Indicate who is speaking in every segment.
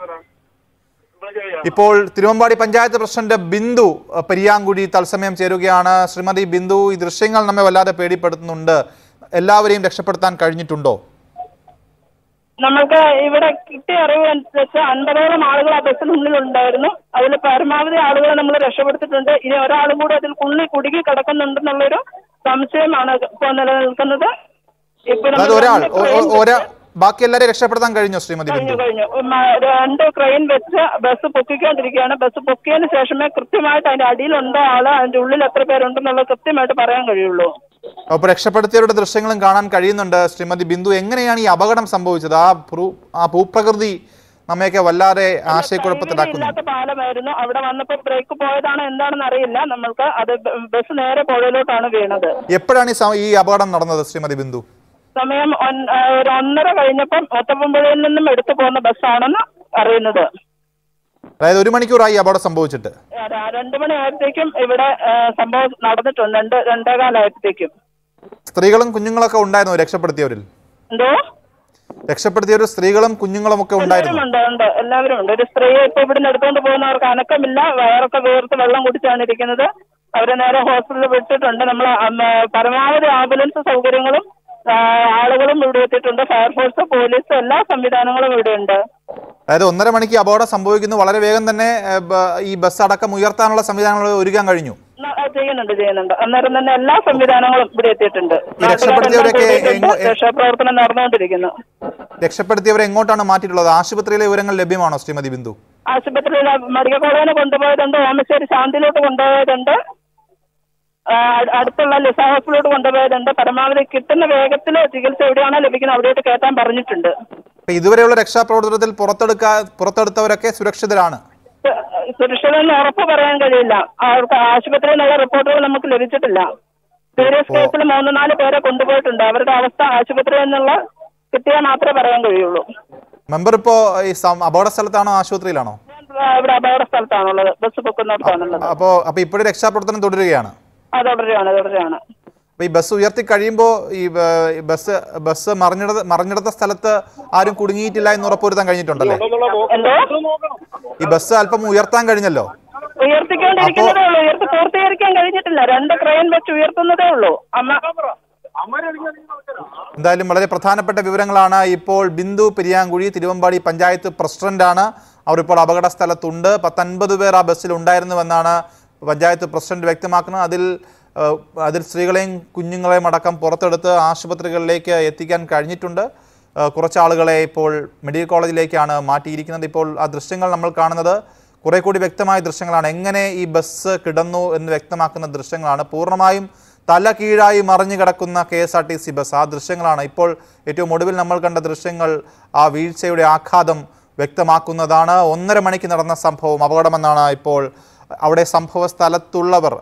Speaker 1: ഇപ്പോൾ തിരുവമ്പാടി പഞ്ചായത്ത് പ്രസിഡന്റ് ബിന്ദു അഹ്, പെരിയാങ്കുഴി തത്സമയം ചേരുകയാണ് ശ്രീമതി ബിന്ദു ഈ ദൃശ്യങ്ങൾ നമ്മെ വല്ലാതെ പേടിപ്പെടുത്തുന്നുണ്ട് എല്ലാവരെയും രക്ഷപ്പെടുത്താൻ കഴിഞ്ഞിട്ടുണ്ടോ
Speaker 2: നമ്മൾക്ക് ഇവിടെ കിട്ടിയ അറിവ് അനുസരിച്ച് അൻപതോളം ആളുകൾ ആ ബസ്സിനുള്ളിൽ ഉണ്ടായിരുന്നു അതിൽ പരമാവധി ആളുകളെ നമ്മൾ രക്ഷപ്പെടുത്തിയിട്ടുണ്ട് ഇനി ഒരാളും കൂടി അതിൽ കുള്ളി കുടുങ്ങി കിടക്കുന്നുണ്ടെന്നുള്ളൊരു സംശയമാണ് ഇപ്പോൾ നിലനിൽക്കുന്നത് ഇപ്പൊ നമ്മൾ
Speaker 1: അതായത് ഒരാൾ
Speaker 2: രണ്ട്
Speaker 1: ഒ-
Speaker 2: crane
Speaker 1: ഒ- ഒരാ ബാക്കി എല്ലാവരെയും രക്ഷപ്പെടുത്താൻ കഴിഞ്ഞോ ശ്രീമതി
Speaker 2: കഴിഞ്ഞു
Speaker 1: ബിന്ദു
Speaker 2: കഴിഞ്ഞു ഉം, ആ, രണ്ട് ക്രെയിൻ വെച്ച് ബസ് പൊക്കിക്കൊണ്ടിരിക്കുകയാണ് ബസ് പൊക്കിയതിന് ശേഷമേ കൃത്യമായിട്ട് അതിന്റെ അടിയിലുണ്ടോ ആള് അതിന്റെ ഉള്ളിൽ എത്ര പേരുണ്ടെന്നുള്ളത് കൃത്യമായിട്ട് പറയാൻ കഴിയുള്ളൂ
Speaker 1: അപ്പോൾ രക്ഷപ്പെടുത്തിയവരുടെ ദൃശ്യങ്ങളും കാണാൻ കഴിയുന്നുണ്ട് ശ്രീമതി ബിന്ദു എങ്ങനെയാണ് ഈ അപകടം സംഭവിച്ചത് ആ ഭൂ- ആ ഭൂപ്രകൃതി നമ്മയൊക്കെ വല്ലാതെ ആശയക്കുഴപ്പത്തിലാക്കുന്നു
Speaker 2: ഇല്ലാത്ത പാലമായിരുന്നു അവിടെ വന്നപ്പോ ബ്രേക്ക് പോയതാണോ എന്താണെന്ന് അറിയില്ല നമ്മൾക്ക് അത് ബ- ബസ് നേരെ പുഴയിലോട്ടാണ് വീണത്
Speaker 1: എപ്പോഴാണ് ഈ സ- ഈ അപകടം നടന്നത് ശ്രീമതി ബിന്ദു
Speaker 2: സമയം ഒൻ- ആ, ഒരു ഒന്നര കഴിഞ്ഞപ്പം ഒറ്റപ്പുഴയിൽ നിന്നും എടുത്തു പോകുന്ന ബസ്സാണെന്ന് അറിയുന്നത്
Speaker 1: അതായത് ഒരു മണിക്കൂറായി ഈ അപകടം സംഭവിച്ചിട്ട്
Speaker 2: ആ, ര- രണ്ട് മണി ആയപ്പോഴത്തേക്കും ഇവിടെ ആ, സംഭവം നടന്നിട്ടുണ്ട് രണ്ട് രണ്ടേകാലായപ്പോഴത്തേക്കും
Speaker 1: സ്ത്രീകളും കുഞ്ഞുങ്ങളൊക്കെ ഉണ്ടായിരുന്നു രക്ഷപ്പെടുത്തിയവരിൽ
Speaker 2: എന്തോ
Speaker 1: രക്ഷപ്പെടുത്തിയവർ സ്ത്രീകളും കുഞ്ഞുങ്ങളും ഒക്കെ ഉണ്ടായിരുന്നു
Speaker 2: എല്ലാവരും ഉണ്ട് ഉണ്ട് എല്ലാവരും ഉണ്ട് ഒരു സ്ത്രീയെ ഇപ്പൊ ഇവിടുന്ന് എടുത്തുകൊണ്ട് പോകുന്നവർക്ക് അനക്കമില്ല വയറൊക്കെ വീർത്ത് വെള്ളം കുടിച്ചാണ് ഇരിക്കുന്നത് അവരെ നേരെ ഹോസ്പിറ്റലിൽ വിട്ടിട്ടുണ്ട് നമ്മൾ പരമാവധി ആംബുലൻസ് സൗകര്യങ്ങളും ആ, ആളുകളും ഇവിടെ എത്തിയിട്ടുണ്ട് ഫയർഫോഴ്സ് പോലീസ് എല്ലാ സംവിധാനങ്ങളും ഇവിടെ ഉണ്ട്
Speaker 1: അതായത് ഒന്നര മണിക്ക് അപകടം സംഭവിക്കുന്നു വളരെ വേഗം തന്നെ ഏ, ബ- ഈ ബസ് അടക്കം ഉയർത്താനുള്ള സംവിധാനങ്ങൾ ഒരുക്കാൻ കഴിഞ്ഞു
Speaker 2: ന- ആ, ചെയ്യുന്നുണ്ട് ചെയ്യുന്നുണ്ട് അന്നേരം തന്നെ എല്ലാ സംവിധാനങ്ങളും ഇവിടെ എത്തിയിട്ടുണ്ട്
Speaker 1: ഈ രക്ഷപ്പെടുത്തിയവരൊക്കെ
Speaker 2: നാട്ടുകാരെല്ലാം
Speaker 1: എങ്ങോ-
Speaker 2: കൂടിയിട്ടുണ്ട്. രക്ഷാപ്രവർത്തനം നടന്നുകൊണ്ടിരിക്കുന്നു
Speaker 1: രക്ഷപ്പെടുത്തിയവരെ എങ്ങോട്ടാണ് മാറ്റിയിട്ടുള്ളത് ആശുപത്രിയിലെ വിവരങ്ങൾ ലഭ്യമാണോ ശ്രീമതി ബിന്ദു
Speaker 2: ആശുപത്രിയിൽ മെഡിക്കൽ കോളേജിന് കൊണ്ടുപോയതുണ്ട് ഓമശ്ശേരി ശാന്തിയിലോട്ട് കൊണ്ടുപോയതുണ്ട് ആ, അ- അടുത്തുള്ള ലിസ ഹോസ്പിറ്റലിലോട്ട് കൊണ്ടുപോയതുണ്ട് പരമാവധി കിട്ടുന്ന വേഗത്തിൽ ചികിത്സ എവിടെയാണോ ലഭിക്കുന്നത് അവിടേക്ക് കയറ്റാൻ പറഞ്ഞിട്ടുണ്ട്
Speaker 1: അപ്പൊ ഇതുവരെയുള്ള രക്ഷാപ്രവർത്തനത്തിൽ പുറത്തെടുക്കാ പുറത്തെടുത്തവരൊക്കെ സുരക്ഷിതരാണ്
Speaker 2: സു- സുരക്ഷിതെന്ന് ഉറപ്പ് പറയാൻ കഴിയില്ല അവർക്ക് ആശുപത്രിയിൽ നിന്നുള്ള റിപ്പോർട്ടുകൾ നമുക്ക് ലഭിച്ചിട്ടില്ല സീരിയസ് കേസിൽ മൂന്ന് നാല് പേരെ കൊണ്ടുപോയിട്ടുണ്ട് അവരുടെ അവസ്ഥ ആശുപത്രിയിൽ നിന്നുള്ള കിട്ടിയാൽ മാത്രമേ പറയാൻ കഴിയുള്ളൂ
Speaker 1: മെമ്പർ ഇപ്പോ ഈ സം- അപകട സ്ഥലത്താണോ ആശുപത്രിയിലാണോ
Speaker 2: ഞാൻ ഇവിടെ അപകട സ്ഥലത്താണുള്ളത് ബസ് പൊക്കുന്നിടത്താണുള്ളത്
Speaker 1: അപ്പോ അപ്പൊ ഇപ്പോഴും രക്ഷാപ്രവർത്തനം തുടരുകയാണ്
Speaker 2: അത് തുടരുകയാണ് തുടരുകയാണ്
Speaker 1: അപ്പൊ ഈ ബസ് ഉയർത്തി കഴിയുമ്പോൾ ഈ ബ- ഈ ബസ് ബസ് മറിഞ്ഞിട മറിഞ്ഞിടത്ത സ്ഥലത്ത് ആരും കുടുങ്ങിയിട്ടില്ല എന്ന് ഉറപ്പുവരുത്താൻ കഴിഞ്ഞിട്ടുണ്ടല്ലേ
Speaker 2: എന്തോ
Speaker 1: ഈ ബസ് അല്പം ഉയർത്താൻ കഴിഞ്ഞല്ലോ
Speaker 2: ഉയർത്തിക്കൊണ്ടിരിക്കുന്നതേ ഉള്ളൂ ഉയർത്തി പൂർത്തീകരിക്കാൻ കഴിഞ്ഞിട്ടില്ല രണ്ട് ക്രെയിൻ വെച്ച് ഉയർത്തുന്നതേ ഉള്ളൂ അമ്മ
Speaker 1: എന്തായാലും വളരെ പ്രധാനപ്പെട്ട വിവരങ്ങളാണ് ഇപ്പോൾ ബിന്ദു പെരിയാങ്കുഴി തിരുവമ്പാടി പഞ്ചായത്ത് പ്രസിഡന്റാണ് അവർ ഇപ്പോൾ അപകട സ്ഥലത്തുണ്ട് പത്തൊൻപത് പേർ ആ ബസ്സിൽ ഉണ്ടായിരുന്നുവെന്നാണ് പഞ്ചായത്ത് പ്രസിഡന്റ് വ്യക്തമാക്കുന്നത് അതിൽ ഏഹ്, അതിൽ സ്ത്രീകളെയും കുഞ്ഞുങ്ങളെയും അടക്കം പുറത്തെടുത്ത് ആശുപത്രികളിലേക്ക് എത്തിക്കാൻ കഴിഞ്ഞിട്ടുണ്ട് ഏഹ്, കുറച്ച് ആളുകളെ ഇപ്പോൾ മെഡിക്കൽ കോളേജിലേക്കാണ് മാറ്റിയിരിക്കുന്നത് ഇപ്പോൾ ആ ദൃശ്യങ്ങൾ നമ്മൾ കാണുന്നത് കുറെ കൂടി വ്യക്തമായ ദൃശ്യങ്ങളാണ് എങ്ങനെ ഈ ബസ് കിടന്നു എന്ന് വ്യക്തമാക്കുന്ന ദൃശ്യങ്ങളാണ് പൂർണ്ണമായും തല കീഴായി മറിഞ്ഞു കിടക്കുന്ന K S R T C bus ആ ദൃശ്യങ്ങളാണ് ഇപ്പോൾ ഏറ്റവും ഒടുവിൽ നമ്മൾ കണ്ട ദൃശ്യങ്ങൾ ആ വീഴ്ചയുടെ ആഘാതം വ്യക്തമാക്കുന്നതാണ് ഒന്നര മണിക്ക് നടന്ന സംഭവം അപകടമെന്നാണ് ഇപ്പോൾ അവിടെ സംഭവ സ്ഥലത്തുള്ളവർ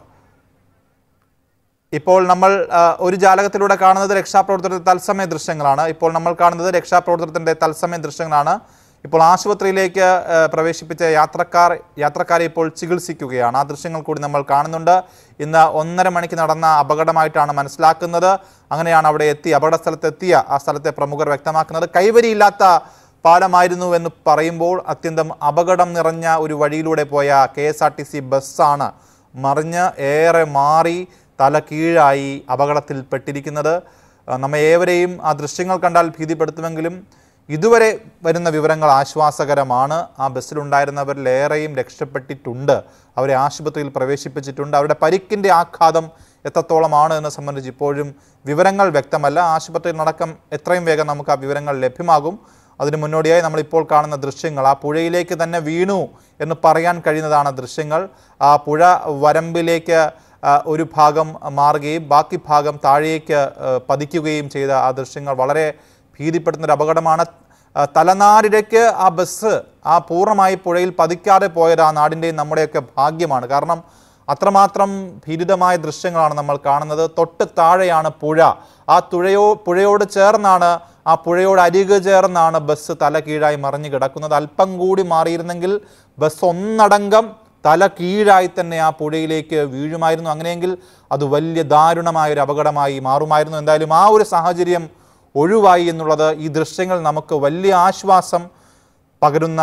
Speaker 1: ഇപ്പോൾ നമ്മൾ ആ, ഒരു ജാലകത്തിലൂടെ കാണുന്നത് രക്ഷാപ്രവർത്തനത്തിന്റെ തത്സമയ ദൃശ്യങ്ങളാണ് ഇപ്പോൾ നമ്മൾ കാണുന്നത് രക്ഷാപ്രവർത്തനത്തിന്റെ തത്സമയ ദൃശ്യങ്ങളാണ് ഇപ്പോൾ ആശുപത്രിയിലേക്ക് ആ, പ്രവേശിപ്പിച്ച യാത്രക്കാർ യാത്രക്കാരെ ഇപ്പോൾ ചികിത്സിക്കുകയാണ് ആ ദൃശ്യങ്ങൾ കൂടി നമ്മൾ കാണുന്നുണ്ട് ഇന്ന് ഒന്നര മണിക്ക് നടന്ന അപകടമായിട്ടാണ് മനസ്സിലാക്കുന്നത് അങ്ങനെയാണ് അവിടെ എത്തി അപകട സ്ഥലത്തെത്തിയ ആ സ്ഥലത്തെ പ്രമുഖർ വ്യക്തമാക്കുന്നത് കൈവരിയില്ലാത്ത പാലമായിരുന്നു എന്ന് പറയുമ്പോൾ അത്യന്തം അപകടം നിറഞ്ഞ ഒരു വഴിയിലൂടെ പോയ K S R T C ബസ്സാണ് മറിഞ്ഞ് ഏറെ മാറി തല കീഴായി അപകടത്തിൽപ്പെട്ടിരിക്കുന്നത് ആ, നമ്മെ ഏവരെയും ആ ദൃശ്യങ്ങൾ കണ്ടാൽ ഭീതിപ്പെടുത്തുമെങ്കിലും ഇതുവരെ വരുന്ന വിവരങ്ങൾ ആശ്വാസകരമാണ് ആ ബസ്സിലുണ്ടായിരുന്നവരിലേറെയും രക്ഷപ്പെട്ടിട്ടുണ്ട് അവരെ ആശുപത്രിയിൽ പ്രവേശിപ്പിച്ചിട്ടുണ്ട് അവരുടെ പരിക്കിൻ്റെ ആഘാതം എത്രത്തോളമാണ് എന്ന് സംബന്ധിച്ച് ഇപ്പോഴും വിവരങ്ങൾ വ്യക്തമല്ല ആശുപത്രിയിൽ നടക്കം എത്രയും വേഗം നമുക്ക് ആ വിവരങ്ങൾ ലഭ്യമാകും അതിന് മുന്നോടിയായി നമ്മൾ ഇപ്പോൾ കാണുന്ന ദൃശ്യങ്ങൾ ആ പുഴയിലേക്ക് തന്നെ വീണു എന്ന് പറയാൻ കഴിയുന്നതാണ് ദൃശ്യങ്ങൾ ആ പുഴ വരമ്പിലേക്ക് ആ, ഒരു ഭാഗം മാറുകയും ബാക്കി ഭാഗം താഴേക്ക് ആ, പതിക്കുകയും ചെയ്ത ആ ദൃശ്യങ്ങൾ വളരെ ഭീതിപ്പെടുത്തുന്ന ഒരു അപകടമാണ് ആ, തലനാരിഴയ്ക്ക് ആ ബസ് ആ പൂർണ്ണമായി പുഴയിൽ പതിക്കാതെ പോയത് ആ നാടിൻ്റെയും നമ്മുടെയൊക്കെ ഭാഗ്യമാണ് കാരണം അത്രമാത്രം ഭീതിതമായ ദൃശ്യങ്ങളാണ് നമ്മൾ കാണുന്നത് തൊട്ട് താഴെയാണ് പുഴ ആ തുഴയോ പുഴയോട് ചേർന്നാണ് ആ പുഴയോട് അരികെ ചേർന്നാണ് ബസ് തല കീഴായി മറിഞ്ഞു കിടക്കുന്നത് അല്പം കൂടി മാറിയിരുന്നെങ്കിൽ ബസ് ഒന്നടങ്കം തല കീഴായി തന്നെ ആ പുഴയിലേക്ക് വീഴുമായിരുന്നു അങ്ങനെയെങ്കിൽ അത് വലിയ ദാരുണമായ ഒരു അപകടമായി മാറുമായിരുന്നു എന്തായാലും ആ ഒരു സാഹചര്യം ഒഴിവായി എന്നുള്ളത് ഈ ദൃശ്യങ്ങൾ നമുക്ക് വലിയ ആശ്വാസം പകരുന്ന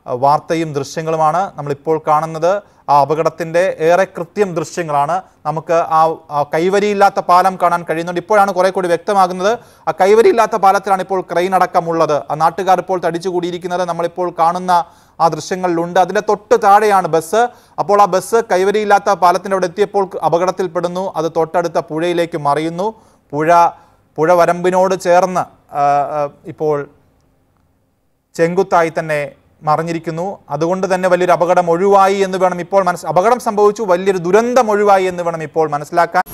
Speaker 1: ആ, വാർത്തയും ദൃശ്യങ്ങളുമാണ് നമ്മളിപ്പോൾ കാണുന്നത് ആ അപകടത്തിൻ്റെ ഏറെ കൃത്യം ദൃശ്യങ്ങളാണ് നമുക്ക് ആ ആ കൈവരിയില്ലാത്ത പാലം കാണാൻ കഴിയുന്നുണ്ട് ഇപ്പോഴാണ് കുറെ കൂടി വ്യക്തമാകുന്നത് ആ കൈവരിയില്ലാത്ത പാലത്തിലാണ് ഇപ്പോൾ ക്രെയിൻ അടക്കമുള്ളത് ആ നാട്ടുകാർ ഇപ്പോൾ തടിച്ചുകൂടിയിരിക്കുന്നത് നമ്മളിപ്പോൾ കാണുന്ന ആ ദൃശ്യങ്ങളിലുണ്ട് അതിൻ്റെ തൊട്ട് താഴെയാണ് ബസ് അപ്പോൾ ആ ബസ് കൈവരിയില്ലാത്ത പാലത്തിൻ്റെ അവിടെ എത്തിയപ്പോൾ അപകടത്തിൽപ്പെടുന്നു അത് തൊട്ടടുത്ത പുഴയിലേക്ക് മറിയുന്നു പുഴ പുഴ വരമ്പിനോട് ചേർന്ന് ആ, ആ, ഇപ്പോൾ ചെങ്കുത്തായി തന്നെ മറിഞ്ഞിരിക്കുന്നു അതുകൊണ്ട് തന്നെ വലിയൊരു അപകടം ഒഴിവായി എന്ന് വേണം ഇപ്പോൾ മനസ്സ് അപകടം സംഭവിച്ചു വലിയൊരു ദുരന്തം ഒഴിവായി എന്ന് വേണം ഇപ്പോൾ മനസ്സിലാക്കാൻ